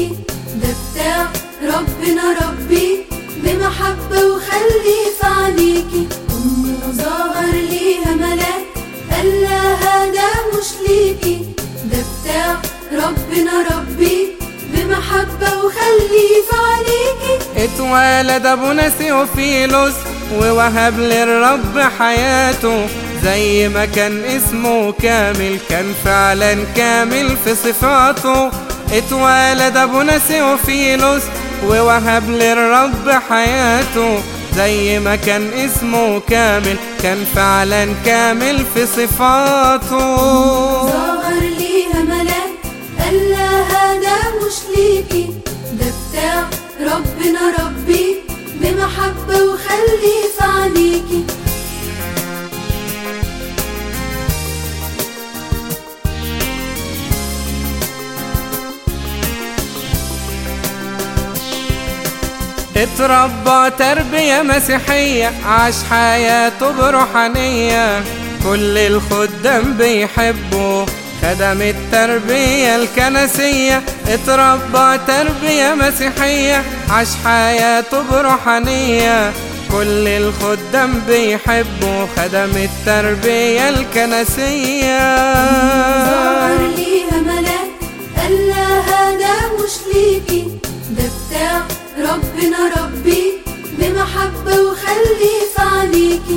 ليكي ده بتاع ربنا ربي بمحبة وخلي في عينيكي أم ظهر ليها ملاك قال لها ده مش ليكي ده بتاع ربنا ربي بمحبة وخلي في عينيكي اتولد ابونا سيوفيلوس ووهب للرب حياته زي ما كان اسمه كامل كان فعلا كامل في صفاته اتولد ابونا سيوفيلوس ووهب للرب حياته زي ما كان اسمه كامل كان فعلا كامل في صفاته ظهر ليها ملاك قال لها ده مش ليكي ده بتاع ربنا ربي بمحبة وخلي في عينيكي اتربى تربية مسيحية عاش حياته بروحانية كل الخدام بيحبوا خدم التربية الكنسية اتربى تربية مسيحية عاش حياته بروحانية كل الخدام بيحبوا خدم التربية الكنسية ظهر ليها ملاك قال لها ده مش ليكي ده بتاع ربنا ربي بمحبة وخلي في عينيكي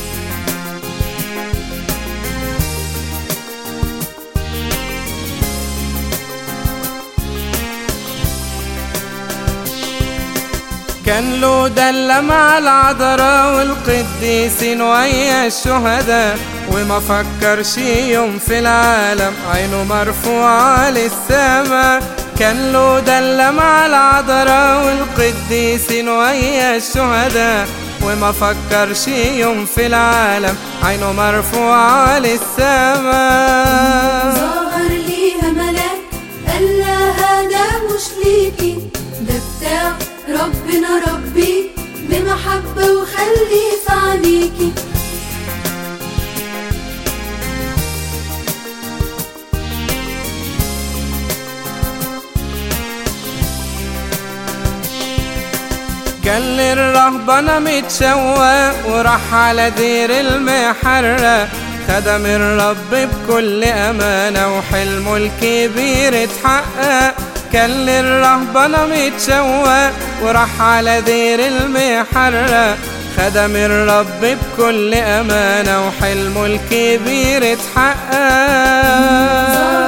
كان له دلة مع العذراء والقديسين ويا الشهداء وما فكرش يوم في العالم عينه مرفوعة للسما كان له دلة مع العذراء والقديسين ويا الشهداء وما فكرش يوم في العالم عينه مرفوعة للسما ظهر ليها ملاك قال لها ده مش ليكي ده بتاع ربنا ربي بمحبة وخلي في عينيكي كان للرهبنة متشوق وراح على دير المحرة خدم الرب بكل أمانة وحلمه الكبير اتحقق كان للرهبنة متشوق وراح على دير المحرة خدم الرب بكل أمانة وحلمه الكبير اتحقق